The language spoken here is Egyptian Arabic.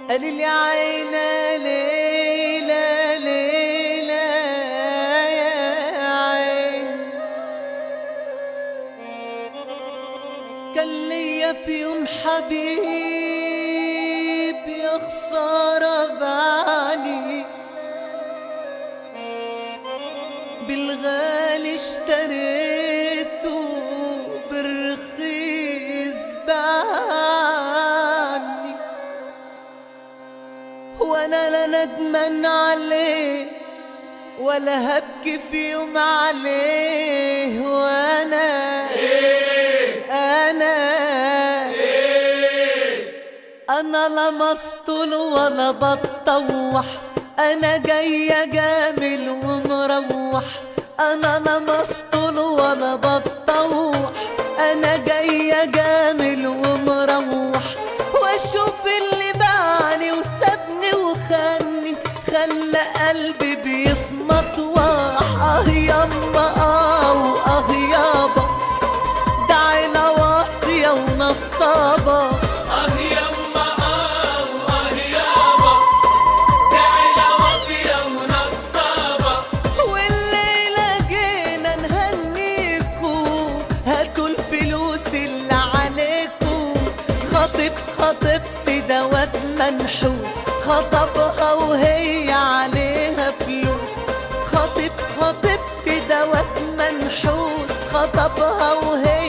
قال لي عينا ليلى ليلى يا عين كان ليا في يوم حبيب يا خسارة بعلي بالغالي اشتريته بالرخيص باعني وانا لا ندمان عليه ولا هبكي في يوم عليه وانا انا انا لا مسطول ولا بتطوح انا جاية جامل ومروح انا لا مسطول ولا بتطوح انا جاية جامل ومروح واشوف اللي باعني وسابني وخاني خلى قلبي بيتمطوح اه يما اه واه يابا ده عيلة واطية ونصابة آه يما آه وآه يابا ده عيلة واطية ونصابة والليلة جينا نهنيكو هاتوا الفلوس اللي عليكو خطيب خطيبتي دوت منحوس خطبها وهي عليها فلوس خطيب خطيبتي دوت منحوس خطبها وهي